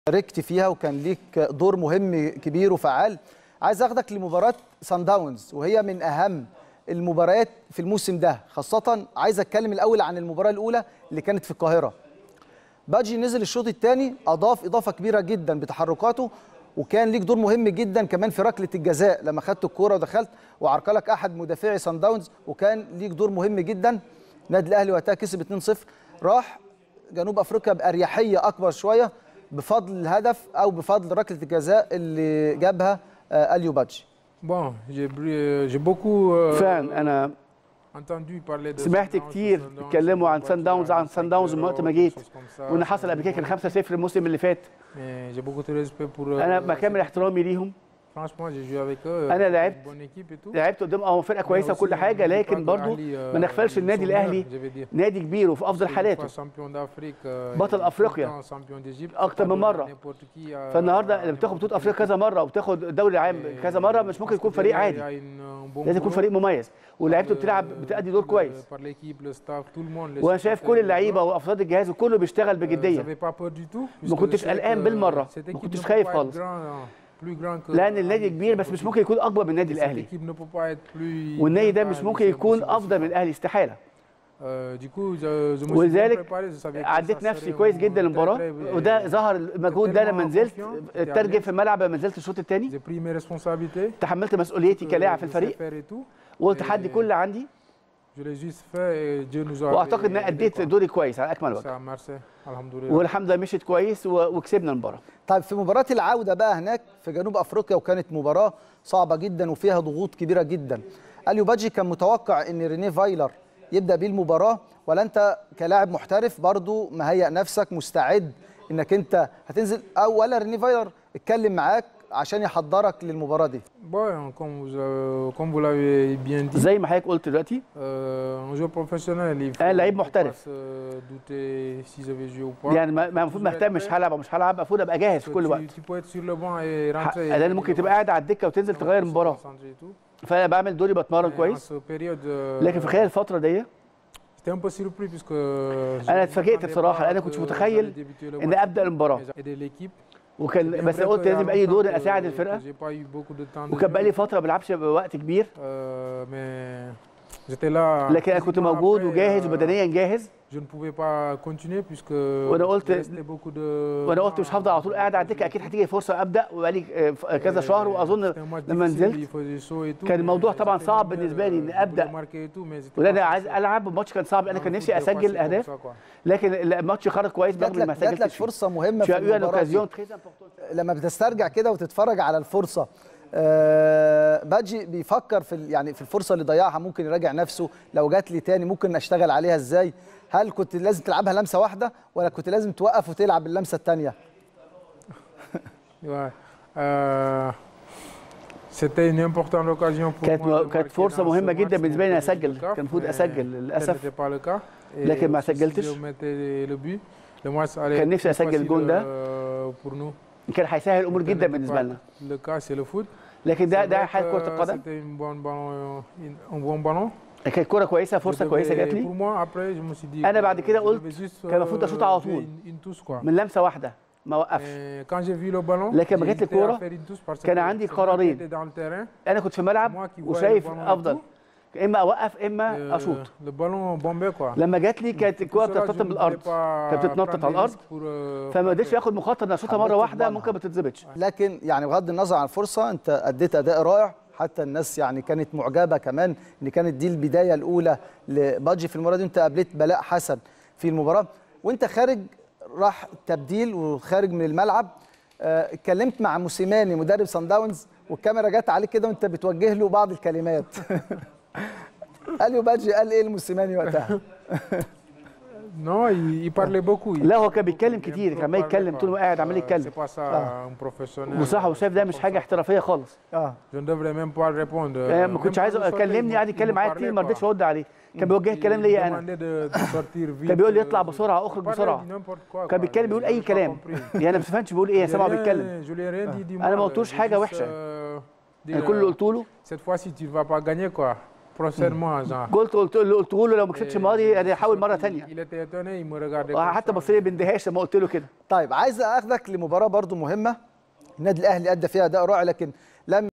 شاركت فيها وكان ليك دور مهم كبير وفعال عايز اخدك لمباراه سان داونز وهي من اهم المباريات في الموسم ده خاصه عايز اتكلم الاول عن المباراه الاولى اللي كانت في القاهره باجي نزل الشوط الثاني اضاف اضافه كبيره جدا بتحركاته وكان ليك دور مهم جدا كمان في ركله الجزاء لما خدت الكوره ودخلت وعرقلك احد مدافعي سان داونز وكان ليك دور مهم جدا النادي الاهلي وقتها كسب 2-0 راح جنوب افريقيا باريحيه اكبر شويه بفضل الهدف او بفضل ركله الجزاء اللي جابها آه، اليو بادجي Bon, j'ai br- j'ai beaucoup euh, فعلا انا entendu parler de سمعت Sundowns, كتير Sundowns, اتكلموا عن Sundowns, سان داونز عن سان داونز من وقت ما جيت choses comme ça. وان حصل قبل كده كان 5-0 الموسم اللي فات Mais j'ai beaucoup de respect pour eux. انا بكامل احترامي ليهم Franchement, j'ai joué avec eux. أنا c'est une لعبت- bonne équipe et tout. لعبت قدام اه فرقه Mais كويسه aussi, وكل on حاجه oublie pas لكن que برضو Ahly, euh, ما نغفلش ils النادي sont الاهلي meilleurs, je vais dire. نادي كبير وفي افضل Deux حالاته fois champion d'Afrique, euh, بطل et tout le أفريقيا. temps champion d'Égypte. أكتر Pas من donné مرة. n'importe qui à- فالنهارده à لما بتاخد n'importe بطوله qui. افريقيا كذا مره وبتاخد دوري عام Et كذا مره je مش pense ممكن que يكون فريق derrière, عادي il y a une, euh, un bon لازم يكون boulot. فريق مميز ولاعيبته par بتلعب le- بتأدي دور par كويس le- par l'équipe, le staff, tout le monde, les وانا شايف staff, كل les اللعيبه joueurs. وافراد الجهاز وكله بيشتغل بجديه j'avais pas peur du tout, ما puisque كنتش je sais قلقان que بالمرة. cette ما équipe كنتش ne peut خايف pas être خالص. grand- plus grand que لان النادي Ahly, كبير c'est بس مش impossible. ممكن يكون اكبر من النادي Cette الاهلي équipe ne peut pas être plus والنادي ده grand مش qu'Ahly, ممكن c'est يكون impossible. افضل من الاهلي استحاله Euh, du coup, je, je me suis bien ولذلك préparé, je savais que عديت ça نفسي serait كويس un جدا très, المباراه très- وده ظهر المجهود ده لما نزلت اترجم في الملعب لما نزلت الشوط الثاني J'ai pris mes responsabilités. تحملت مسؤوليتي كلاعب في je sais الفريق faire et tout. وقلت حدي كل اللي عندي Je l'ai juste fait et Dieu nous a واعتقد ان aidés, اديت quoi. دوري كويس على اكمل Ça وجه a marché, alhamdoulilah. والحمد لله مشيت كويس و- وكسبنا المباراه طيب في مباراة العودة بقى هناك في جنوب أفريقيا وكانت مباراة صعبة جدا وفيها ضغوط كبيرة جدا أليو بادجي كان متوقع أن ريني فايلر يبدأ بيه المباراة ولا أنت كلاعب محترف برضو مهيأ نفسك مستعد أنك أنت هتنزل أو ولا ريني فايلر اتكلم معاك عشان يحضرك للمباراة دي Bon, comme vous, euh, comme vous l'avez bien dit, زي ما حضرتك قلت دلوقتي euh, un joueur professionnel, il faut, أنا لعيب faut pas محترف. se douter si je vais jouer ou pas. يعني ما ما المفروض ما اهتمش هلعب او مش هلعب المفروض ابقى جاهز Parce في que كل tu, وقت tu peux être sur le banc et ح- rentrer. لان ممكن تبقى قاعد على الدكه وتنزل تغير المباراه concentrer et tout. فانا بعمل دوري بتمرن Mais كويس en cette période, euh, لكن في خلال الفتره دي j'étais un peu surpris puisque أنا اتفاجئت بصراحة، لأن أنا كنتش متخيل ان ابدا المباراه aider l'équipe. وكان بس قلت لازم اي دور اساعد الفرقه J'ai pas eu beaucoup de temps de وكان jeu. بقالي فتره ما بلعبش بوقت كبير Euh, mais j'étais là. لكن انا كنت physiquement موجود après, وجاهز euh, وبدنيا جاهز Je ne pouvais pas continuer puisque وأنا قلت- il restait beaucoup de وانا قلت مش هفضل على طول قاعد على الدكه اكيد هتيجي فرصه ابدا وبقالي آه، ف- كذا شهر واظن C'était un match لما difficile, نزلت il faisait chaud et tout, كان mais الموضوع طبعا j'étais صعب mieux, بالنسبة لي إني je voulais أبدأ. marquer et tout, mais j'étais ولا pas انا عايز forcé. العب الماتش كان صعب انا كان Non, نفسي faut des fois, اسجل c'est comme الاهداف ça, quoi. لكن الماتش خرج كويس جات برغم إني ما لك جات لك سجلتش فيه. فرصة مهمة Tu في as eu une المباراة دي. occasion très importante. لما بتسترجع كده وتتفرج على الفرصه آه، بادجي بيفكر في ال- يعني في الفرصه اللي ضيعها ممكن يراجع نفسه لو جات لي تاني ممكن اشتغل عليها ازاي هل كنت لازم تلعبها لمسه واحده ولا كنت لازم توقف وتلعب اللمسه الثانيه Ouais. Euh, C'était une importante occasion pour كانت moi de كانت marquer فرصه dans ce مهمه جدا match بالنسبه لي اني pour l'équipe اسجل de CAF, كان المفروض mais اسجل tel للاسف n'était pas le cas. Et لكن ما aussi, si سجلتش. je mettais le but, le match allait كان نفسي plus أسجل facile, الجون ده. euh, pour nous. كان هيسهل الامور Tel جدا n'était بالنسبه pas لنا Le cas, c'est le foot. لكن ده C'est ده vrai حال كره que القدم C'était une bonne ballon, une- un bon ballon. كانت كوره كويسه Je فرصه devais- كويسه جات لي Pour moi, après, je me suis dit. أنا que بعد كده je قلت devais juste, كان المفروض أشوط euh, على jouer طول. une- une touche, quoi. من لمسه واحده ما وقفش Et Quand j'ai vu le ballon, لكن لما j'ai جات لي hésité à الكورة، faire une touche parce كان que عندي c'est moi qui قرارين. étais dans le terrain. انا كنت في moi الملعب qui voyais وشايف le ballon et افضل اما اوقف اما Euh, اشوط le ballon bombait quoi. لما جات لي كانت Pour الكوره cela, je بتتنطط ne voulais بالارض pas كانت بتتنطط prendre على des الأرض. risques pour, euh, فما pour قدرتش faire. اخد مخاطره ان اشوطها حبيت مره واحده تضمنها. ممكن ما تتظبطش لكن يعني بغض النظر عن الفرصه انت اديت اداء رائع حتى الناس يعني كانت معجبه كمان ان كانت دي البدايه الاولى لبادجي في المباراه دي انت قابلت بلاء حسن في المباراه وانت خارج راح تبديل وخارج من الملعب آه، اتكلمت مع موسيماني مدرب سان داونز والكاميرا جت عليك كده وانت بتوجه له بعض الكلمات اليو بادجي قال ايه لموسيماني وقتها Non, il, il parlait beaucoup. Il- لا هو كان بيتكلم il كتير parlait كان عمال يتكلم pas. طول ما قاعد عمال Euh, يتكلم C'est pas ça Ah. un professionnel. وصراحه وشايف ده مش حاجه احترافيه خالص اه Je ne devrais même pas répondre. آه، ما كنتش عايز اكلمني قاعد يتكلم معايا كتير ما رضيتش ارد عليه كان بيوجه الكلام ليا انا كان بيقول لي اطلع بسرعه اخرج بسرعه كان بيتكلم بيقول اي كلام يعني انا ما بفهمش بيقول ايه سامعه بيتكلم انا ما قلتوش حاجة وحشة. انا كل اللي قلت له Cette fois-ci, tu ne vas pas gagner quoi. prochainement, genre. قلت قلت له قلت له لو ما كسبتش الماضي يعني حاول مره Il- ثانيه Il était étonné, il me regardait. comme حتى ça. بص لي باندهاش لما قلت له كده طيب عايز اخدك لمباراه برضو مهمه النادي الاهلي ادى فيها اداء رائع لكن لم